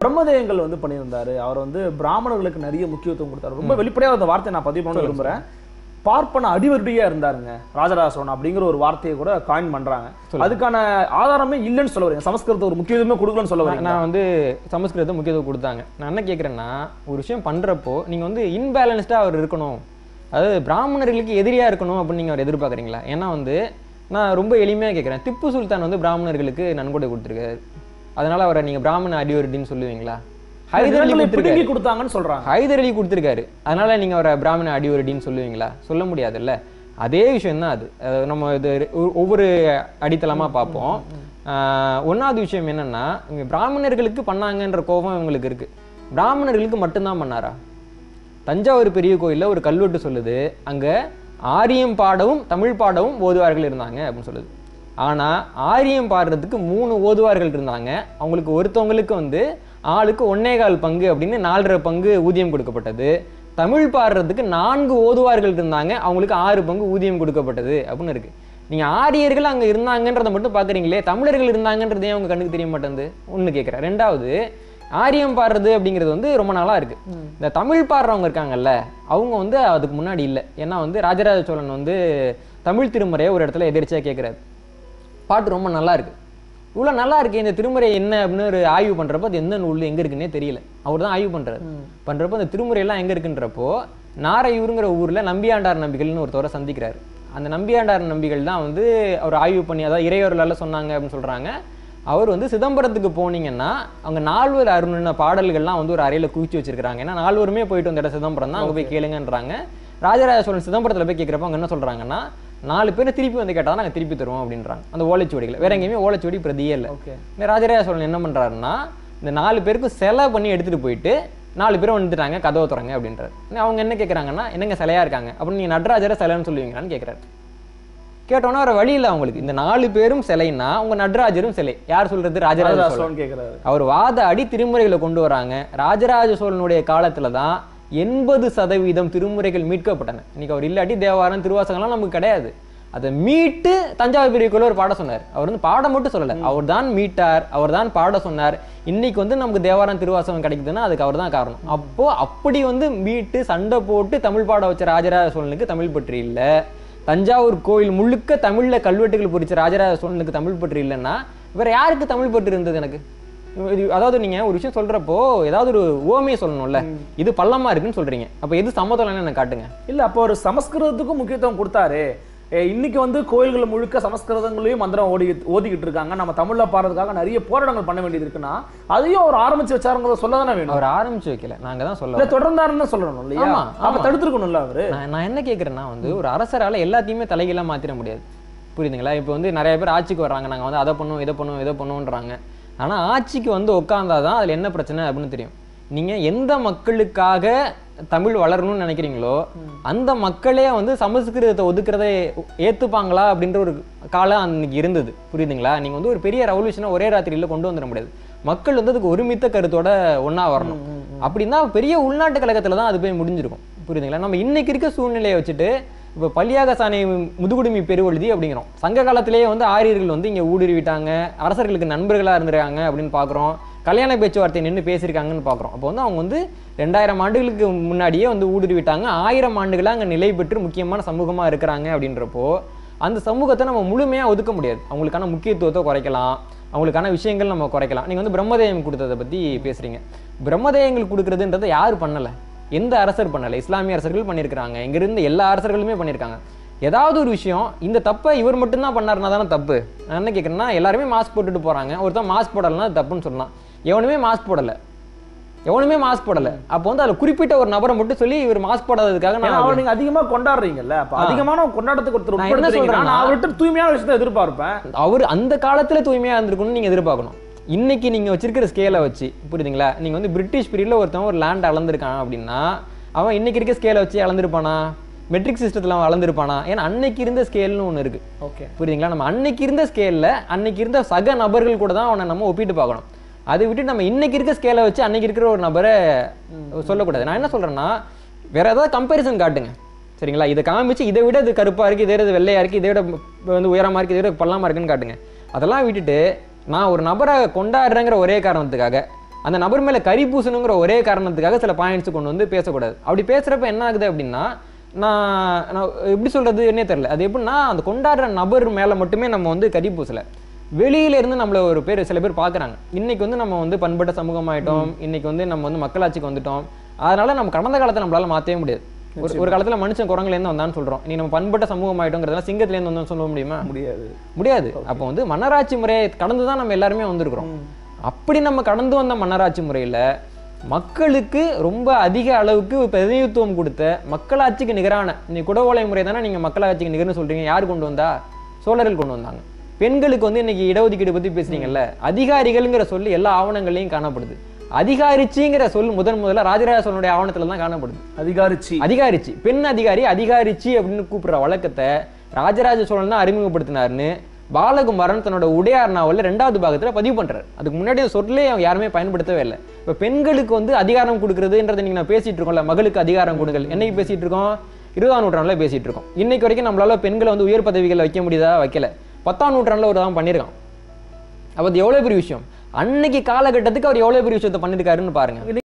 பிரம்மதேயங்கள் வந்து பண்ணியிருந்தாரு அவர் வந்து பிராமணர்களுக்கு நிறைய முக்கியத்துவம் கொடுத்தாரு ரொம்ப வெளிப்படையாக அந்த வார்த்தையை நான் பதிவு பண்ண விரும்புறேன் பார்ப்பன அடிவருடியா இருந்தாருங்க ராஜராஜ சோழன் அப்படிங்கிற ஒரு வார்த்தையை கூட காயின் பண்றாங்க அதுக்கான ஆதாரமே இல்லைன்னு சொல்ல வரீங்க சமஸ்கிருதத்தை ஒரு முக்கியத்துவமே கொடுக்கலன்னு சொல்ல வரீங்க நான் வந்து சமஸ்கிருதத்தை முக்கியத்துவம் கொடுத்தாங்க நான் என்ன கேட்குறேன்னா ஒரு விஷயம் பண்ணுறப்போ நீங்கள் வந்து இன்பேலன்ஸ்டாக அவர் இருக்கணும் அதாவது பிராமணர்களுக்கு எதிரியாக இருக்கணும் அப்படின்னு நீங்கள் அவர் எதிர்பார்க்குறீங்களா ஏன்னா வந்து நான் ரொம்ப எளிமையாக கேட்குறேன் திப்பு சுல்தான் வந்து பிராமணர்களுக்கு நன்கொடை கொடுத்துருக்காரு அதனால அவரை நீங்கள் பிராமண அடிவருடின்னு சொல்லுவீங்களா ஹைதர் அலி நிலங்களை கொடுத்துருக்காரு பிடுங்கி கொடுத்தாங்கன்னு சொல்றாங்க ஹைதர் அலி கொடுத்துருக்காரு அதனால நீங்க அவரை பிராமண அடிவருடின்னு சொல்லுவீங்களா சொல்ல முடியாதுல்ல அதே விஷயம் தான் அது அஹ் நம்ம இது ஒ- ஒவ்வொரு அடித்தளமா பார்ப்போம் ஆஹ் ஒண்ணாவது விஷயம் என்னன்னா இவங்க பிராமணர்களுக்கு பண்ணாங்கன்ற கோபம் இவங்களுக்கு இருக்கு பிராமணர்களுக்கு மட்டும்தான் பண்ணாரா தஞ்சாவூர் பெரிய கோயில்ல ஒரு கல்வெட்டு சொல்லுது அங்க ஆரியம் பாடவும் தமிழ் பாடவும் ஓதுவார்கள் இருந்தாங்க அப்படின்னு சொல்லுது ஆனா ஆரியம் பாடுறதுக்கு மூணு ஓதுவார்கள் இருந்தாங்க அவங்களுக்கு ஒருத்தவங்களுக்கு வந்து ஆளுக்கு ஒன்னே கால் பங்கு அப்படின்னு நாலரை பங்கு ஊதியம் கொடுக்கப்பட்டது தமிழ் பாடுறதுக்கு நான்கு ஓதுவார்கள் இருந்தாங்க அவங்களுக்கு ஆறு பங்கு ஊதியம் கொடுக்கப்பட்டது அப்படின்னு இருக்கு நீங்க ஆரியர்கள் அங்க இருந்தாங்கன்றதை மட்டும் பாக்குறீங்களே தமிழர்கள் இருந்தாங்கன்றதே அவங்க கண்ணுக்கு தெரிய மாட்டேங்குது ஒண்ணு கேட்குறேன் ரெண்டாவது ஆரியம் பாடுறது அப்படிங்கிறது வந்து ரொம்ப நாளா இருக்கு இந்த தமிழ் பாடுறவங்க இருக்காங்கல்ல அவங்க வந்து அதுக்கு முன்னாடி இல்லை ஏன்னா வந்து ராஜராஜ சோழன் வந்து தமிழ் திருமுறையை ஒரு இடத்துல எதிர்ச்சியா கேட்குறாரு பாட்டு ரொம்ப நல்லா இருக்கு இவ்வளோ நல்லா இருக்கு இந்த திருமுறை என்ன அப்படின்னு ஒரு ஆய்வு பண்றப்போ அது எந்த நூல் எங்க இருக்குன்னே தெரியல அவர் தான் ஆய்வு பண்றாரு பண்றப்போ அந்த திருமுறை எல்லாம் எங்க இருக்குன்றப்போ நாரையூருங்கிற ஊர்ல நம்பியாண்டார் நம்பிகள்னு ஒருத்தவரை சந்திக்கிறாரு அந்த நம்பியாண்டார் நம்பிகள் தான் வந்து அவர் ஆய்வு பண்ணி அதாவது இறையவர்களால சொன்னாங்க அப்படின்னு சொல்றாங்க அவர் வந்து சிதம்பரத்துக்கு போனீங்கன்னா அவங்க நால்வர் அருணுன பாடல்கள்லாம் வந்து ஒரு அறையில குவிச்சு வச்சிருக்காங்க ஏன்னா நால்வருமே போயிட்டு வந்த இடம் சிதம்பரம் தான் அங்க போய் கேளுங்கன்றாங்க ராஜராஜ சோழன் சிதம்பரத்துல போய் கேட்குறப்ப அவங்க என்ன சொல்றாங்கன்னா நாலு பேர் திருப்பி வந்து கேட்டா நாங்க திருப்பி தருவோம் அப்படின்றாங்க அந்த ஓலைச்சுவடிகளை வேற எங்கேயுமே ஓலைச்சுவடி பிரதியே இல்லை ஓகே இந்த ராஜராஜ சோழன் என்ன பண்றாருன்னா இந்த நாலு பேருக்கும் சிலை பண்ணி எடுத்துட்டு போயிட்டு நாலு பேரும் வந்துட்டாங்க கதவை திறங்க அப்படின்றாரு உடனே அவங்க என்ன கேட்குறாங்கன்னா என்னங்க சிலையா இருக்காங்க அப்படின்னு நீங்க நடராஜரை சிலைன்னு சொல்லுவீங்களான்னு கேட்குறாரு கேட்டோன்னா வேற வழி இல்லை அவங்களுக்கு இந்த நாலு பேரும் சிலைன்னா உங்க நடராஜரும் சிலை யார் சொல்றது ராஜராஜ ராஜராஜ சோழன் சோழன் கேக்குறாரு அவர் வாத அடி திருமுறைகளை கொண்டு வராங்க ராஜராஜ சோழனுடைய காலத்துல தான் எண்பது சதவீதம் திருமுறைகள் மீட்கப்பட்டன இன்னைக்கு அவர் இல்லாட்டி தேவாரம் திருவாசகம்லாம் நமக்கு கிடையாது அதை மீட்டு தஞ்சாவூர் பெரிய கோயில்ல ஒரு பாட சொன்னார் அவர் வந்து பாடம் மட்டும் சொல்லல அவர் தான் மீட்டார் அவர் தான் பாட சொன்னார் இன்னைக்கு வந்து நமக்கு தேவாரம் திருவாசகம் கிடைக்குதுன்னா அதுக்கு அவர் தான் காரணம் அப்போ அப்படி வந்து மீட்டு சண்டை போட்டு தமிழ் பாட வச்ச ராஜராஜ சோழனுக்கு தமிழ் பற்றி இல்ல தஞ்சாவூர் கோயில் முழுக்க தமிழ்ல கல்வெட்டுகள் பொறிச்ச ராஜராஜ சோழனுக்கு தமிழ் பற்றி இல்லைன்னா வேற யாருக்கு தமிழ் பற்று இருந்தது எனக்கு இது- அதாவது நீங்க ஒரு விஷயம் சொல்றப்போ ஏதாவது ஒரு ஓமையை சொல்லணும்ல இது பள்ளமா இருக்குன்னு சொல்றீங்க அப்ப எது சமதளம்னு எனக்கு காட்டுங்க இல்ல அப்போ ஒரு சமஸ்கிருதத்துக்கும் முக்கியத்துவம் கொடுத்தாரு ஏ, இன்னைக்கு வந்து கோயில்கள் முழுக்க சமஸ்கிருதங்களையும் மந்திரம் ஓடி ஓதிக்கிட்டு இருக்காங்க நம்ம தமிழ்ல பாடுறதுக்காக நிறைய போராட்டங்கள் பண்ண வேண்டியது இருக்குன்னா அதையும் அவர் ஆரம்பிச்சு வச்சாருங்கிறத சொல்ல தானே வேணும் அவர் ஆரம்பிச்சு வைக்கல நாங்க தான் சொல்ல இல்ல தொடர்ந்தாருன்னு தான் சொல்லணும் இல்லையா ஆமா, அப்ப ஆமா. தடுத்திருக்கணும்ல அவரு நான் நான் என்ன கேட்குறேன்னா வந்து ஒரு அரசரால எல்லாத்தையுமே தலைகீழா மாத்திர முடியாது புரியுதுங்களா இப்போ வந்து நிறைய பேர் ஆட்சிக்கு வர்றாங்க நாங்க வந்து அதை பண்ணுவோம் இதை பண்ணுவோம் இதை பண்ணுவோன்றாங்க ஆனா ஆட்சிக்கு வந்து உட்காந்தாதான் அதுல என்ன பிரச்சனை அப்படின்னு தெரியும் நீங்க எந்த மக்களுக்காக தமிழ் வளரணும்னு நினைக்கிறீங்களோ அந்த மக்களே வந்து சமஸ்கிருதத்தை ஒதுக்குறதை ஏத்துப்பாங்களா அப்படின்ற ஒரு காலம் அன்னைக்கு இருந்தது புரியுதுங்களா நீங்க வந்து ஒரு பெரிய ரெவல்யூஷனை ஒரே ராத்திரியில கொண்டு வந்துட முடியாது மக்கள் வந்து அதுக்கு ஒருமித்த கருத்தோட ஒண்ணா வரணும் அப்படின்னா பெரிய உள்நாட்டு கழகத்துல தான் அது போய் முடிஞ்சிருக்கும் புரியுதுங்களா நம்ம இன்னைக்கு இருக்க சூழ்நிலையை வச்சுட்டு இப்போ பள்ளியாக சாணை முதுகுடுமி பெருவழுதி அப்படிங்கிறோம் சங்க காலத்திலேயே வந்து ஆரியர்கள் வந்து இங்கே ஊடுருவிட்டாங்க அரசர்களுக்கு நண்பர்களாக இருந்திருக்காங்க அப்படின்னு பார்க்குறோம் கல்யாண பேச்சுவார்த்தை நின்று பேசியிருக்காங்கன்னு பார்க்குறோம் அப்போ வந்து அவங்க வந்து ரெண்டாயிரம் ஆண்டுகளுக்கு முன்னாடியே வந்து ஊடுருவிட்டாங்க ஆயிரம் ஆண்டுகளாக அங்கே நிலை பெற்று முக்கியமான சமூகமாக இருக்கிறாங்க அப்படின்றப்போ அந்த சமூகத்தை நம்ம முழுமையாக ஒதுக்க முடியாது அவங்களுக்கான முக்கியத்துவத்தை குறைக்கலாம் அவங்களுக்கான விஷயங்கள் நம்ம குறைக்கலாம் நீங்கள் வந்து பிரம்மதேயம் கொடுத்ததை பற்றி பேசுகிறீங்க பிரம்மதேயங்கள் கொடுக்குறதுன்றதை யார் பண்ணலை எந்த அரசர் பண்ணலை இஸ்லாமிய அரசர்கள் பண்ணியிருக்கிறாங்க இங்கிருந்து எல்லா அரசர்களுமே பண்ணியிருக்காங்க ஏதாவது ஒரு விஷயம் இந்த தப்பை இவர் மட்டும்தான் பண்ணாருன்னா தானே தப்பு நான் என்ன கேட்குறேன்னா எல்லாருமே மாஸ்க் போட்டுட்டு போகிறாங்க ஒருத்தன் மாஸ்க் போடலைன்னா அது தப்புன்னு சொல்லலாம் எவனுமே மாஸ்க் போடலை எவனுமே மாஸ்க் போடலை அப்போ வந்து அதில் குறிப்பிட்ட ஒரு நபரை மட்டும் சொல்லி இவர் மாஸ்க் போடாததுக்காக ஏன்னா நான் அவர் நீங்க அதிகமா கொண்டாடுறீங்கல்ல அப்ப ஆ. அதிகமான கொண்டாட்டத்துக்கு ஒருத்தர் நான் என்ன உட்படுத்துறீங்கன்னா, சொல்றேன்னா- நான் அவர்கிட்ட தூய்மையான விஷயத்தை எதிர்பார்ப்பேன் அவர் அந்த காலத்துல தூய்மையா இருந்திருக்கணும்னு நீங்க எதிர்பார்க்கணும் இன்னைக்கு நீங்க வச்சிருக்கிற ஸ்கேலை வச்சு புரியுதுங்களா நீங்க வந்து பிரிட்டிஷ் பீரியட்ல ஒருத்தன் ஒரு லேண்ட் அளந்திருக்கான் அப்படின்னா அவன் இன்னைக்கு இருக்க ஸ்கேலை வச்சு அளந்திருப்பானா மெட்ரிக் சிஸ்டத்துல அவன் அளந்திருப்பானா ஏன்னா அன்னைக்கு இருந்த ஸ்கேல்னு ஒன்று இருக்கு ஓகே புரியுதுங்களா நம்ம அன்னைக்கு இருந்த ஸ்கேல்ல அன்னைக்கு இருந்த சக நபர்கள் கூட தான் அவனை நம்ம ஒப்பிட்டு பார்க்கணும் அதை விட்டு நம்ம இன்னைக்கு இருக்க ஸ்கேலை வச்சு அன்னைக்கு இருக்கிற ஒரு நபரை சொல்லக்கூடாது நான் என்ன சொல்றேன்னா வேற ஏதாவது கம்பேரிசன் காட்டுங்க சரிங்களா இதை காமிச்சு இதை விட இது கருப்பா இருக்கு இதை விட இது வெள்ளையா இருக்கு இதை விட இப்ப வந்து உயரமா இருக்கு இதை விட பள்ளமா இருக்குன்னு காட்டுங்க அதெல்லாம் விட்டுட்டு நான் ஒரு நபரை கொண்டாடுறேங்கிற ஒரே காரணத்துக்காக அந்த நபர் மேல கரி பூசணுங்கிற ஒரே காரணத்துக்காக சில பாயிண்ட்ஸ் கொண்டு வந்து பேசக்கூடாது அப்படி பேசுறப்ப என்ன ஆகுது அப்படின்னா நான் நான் எப்படி சொல்றது என்னே தெரியல அது எப்படின்னா அந்த கொண்டாடுற நபர் மேல மட்டுமே நம்ம வந்து கரி பூசல வெளியில இருந்து நம்மள ஒரு பேர் சில பேர் பார்க்கறாங்க இன்னைக்கு வந்து நம்ம வந்து பண்பட்ட சமூகமாயிட்டோம் இன்னைக்கு வந்து நம்ம வந்து மக்களாட்சிக்கு வந்துட்டோம் அதனால நம்ம கடந்த காலத்தை நம்மளால மாத்தவே முடியாது ஒரு ஒரு காலத்துல மனுஷன் குரங்குல இருந்து வந்தான்னு சொல்றோம் நீ நம்ம பண்பட்ட சமூகம் ஆயிட்டோங்கிறதெல்லாம் சிங்கத்துல இருந்து வந்தோம்னு சொல்ல முடியுமா முடியாது முடியாது அப்போ வந்து மன்னராட்சி முறையை கடந்து தான் நம்ம எல்லாருமே வந்திருக்கிறோம் அப்படி நம்ம கடந்து வந்த மன்னராட்சி முறையில மக்களுக்கு ரொம்ப அதிக அளவுக்கு பிரதிநிதித்துவம் கொடுத்த மக்களாட்சிக்கு நிகரான நீ குடவோலை முறை தானே நீங்க மக்களாட்சிக்கு நிகர்னு சொல்றீங்க யார் கொண்டு வந்தா சோழர்கள் கொண்டு வந்தாங்க பெண்களுக்கு வந்து இன்னைக்கு இடஒதுக்கீடு பத்தி பேசுறீங்கல்ல அதிகாரிகள்ங்கிற சொல்லி எல்லா ஆவணங்கள்லயும் காணப்படுது அதிகாரிச்சிங்கிற சொல் முதன் முதல்ல ராஜராஜ சோழனுடைய ஆவணத்துல தான் காணப்படுது அதிகாரிச்சி அதிகாரிச்சி பெண் அதிகாரி அதிகாரிச்சி அப்படின்னு கூப்பிடுற வழக்கத்தை ராஜராஜ சோழன் தான் அறிமுகப்படுத்தினாருன்னு பாலகுமாரன் தன்னோட உடையார் நாவல்ல ரெண்டாவது பாகத்துல பதிவு பண்றாரு அதுக்கு முன்னாடி அந்த சொல்லே அவங்க யாருமே பயன்படுத்தவே இல்லை இப்ப பெண்களுக்கு வந்து அதிகாரம் கொடுக்கறதுன்றதை நீங்க நான் பேசிட்டு இருக்கோம்ல மகளுக்கு அதிகாரம் கொடுங்கள் என்னைக்கு பேசிட்டு இருக்கோம் இருபதாம் நூற்றாண்டுல பேசிட்டு இருக்கோம் இன்னைக்கு வரைக்கும் நம்மளால பெண்களை வந்து உயர் பதவிகளை வைக்க முடியுதா வைக்கல பத்தாம் நூற்றாண்டுல ஒரு தான் பண்ணியிருக்கான் அப்ப அது எவ்வளவு பெரிய விஷயம் அன்னைக்கு காலகட்டத்துக்கு அவர் எவ்வளவு பெரிய விஷயத்தை பண்ணிருக்காருன்னு பாருங்க